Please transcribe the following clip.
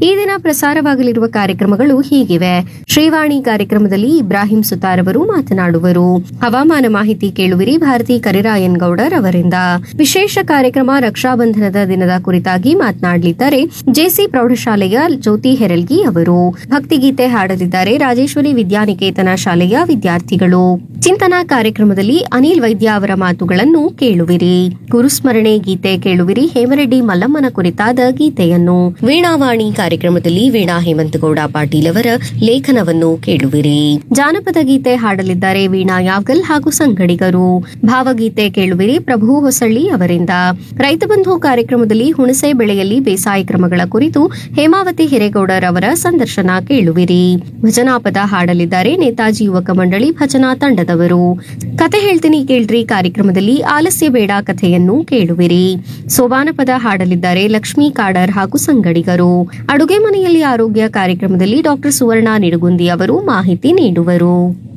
ಈ ದಿನ ಪ್ರಸಾರವಾಗಲಿರುವ ಕಾರ್ಯಕ್ರಮಗಳು ಹೀಗಿವೆ ಶ್ರೀವಾಣಿ ಕಾರ್ಯಕ್ರಮದಲ್ಲಿ ಇಬ್ರಾಹಿಂ ಸುತಾರ್ ಅವರು ಮಾತನಾಡುವರು ಹವಾಮಾನ ಮಾಹಿತಿ ಕೇಳುವಿರಿ ಭಾರತಿ ಕರಿರಾಯನ್ ಗೌಡರ್ ಅವರಿಂದ ವಿಶೇಷ ಕಾರ್ಯಕ್ರಮ ರಕ್ಷಾಬಂಧನದ ದಿನದ ಕುರಿತಾಗಿ ಮಾತನಾಡಲಿದ್ದಾರೆ ಜೆಸಿ ಪ್ರೌಢಶಾಲೆಯ ಜ್ಯೋತಿ ಹೆರಲ್ಗಿ ಅವರು ಭಕ್ತಿಗೀತೆ ಹಾಡಲಿದ್ದಾರೆ ರಾಜೇಶ್ವರಿ ವಿದ್ಯಾನಿಕೇತನ ಶಾಲೆಯ ವಿದ್ಯಾರ್ಥಿಗಳು ಚಿಂತನಾ ಕಾರ್ಯಕ್ರಮದಲ್ಲಿ ಅನಿಲ್ ವೈದ್ಯ ಅವರ ಮಾತುಗಳನ್ನು ಕೇಳುವಿರಿ ಗುರುಸ್ಮರಣೆ ಗೀತೆ ಕೇಳುವಿರಿ ಹೇಮರೆಡ್ಡಿ ಮಲ್ಲಮ್ಮನ ಕುರಿತಾದ ಗೀತೆಯನ್ನು ವೀಣಾವಾಣಿ ಕಾರ್ಯಕ್ರಮದಲ್ಲಿ ವೀಣಾ ಹೇಮಂತಗೌಡ ಪಾಟೀಲ್ ಅವರ ಲೇಖನವನ್ನು ಕೇಳುವಿರಿ ಜಾನಪದ ಗೀತೆ ಹಾಡಲಿದ್ದಾರೆ ವೀಣಾ ಯಾವ್ಗಲ್ ಹಾಗೂ ಸಂಗಡಿಗರು ಭಾವಗೀತೆ ಕೇಳುವಿರಿ ಪ್ರಭು ಹೊಸಳ್ಳಿ ಅವರಿಂದ ರೈತ ಬಂಧು ಕಾರ್ಯಕ್ರಮದಲ್ಲಿ ಹುಣಸೆ ಬೆಳೆಯಲ್ಲಿ ಬೇಸಾಯ ಕ್ರಮಗಳ ಕುರಿತು ಹೇಮಾವತಿ ಹಿರೇಗೌಡರ್ ಅವರ ಸಂದರ್ಶನ ಕೇಳುವಿರಿ ಭಜನಾ ಪದ ಹಾಡಲಿದ್ದಾರೆ ನೇತಾಜಿ ಯುವಕ ಮಂಡಳಿ ಭಜನಾ ತಂಡದವರು ಕತೆ ಹೇಳ್ತೀನಿ ಕೇಳ್ರಿ ಕಾರ್ಯಕ್ರಮದಲ್ಲಿ ಆಲಸ್ಯ ಬೇಡ ಕಥೆಯನ್ನು ಕೇಳುವಿರಿ ಸೋಬಾನ ಪದ ಹಾಡಲಿದ್ದಾರೆ ಲಕ್ಷ್ಮೀ ಕಾಡರ್ ಹಾಗೂ ಸಂಗಡಿಗರು ಅಡುಗೆ ಮನೆಯಲ್ಲಿ ಆರೋಗ್ಯ ಕಾರ್ಯಕ್ರಮದಲ್ಲಿ ಡಾಕ್ಟರ್ ಸುವರ್ಣ ನಿಡುಗುಂದಿ ಅವರು ಮಾಹಿತಿ ನೀಡುವರು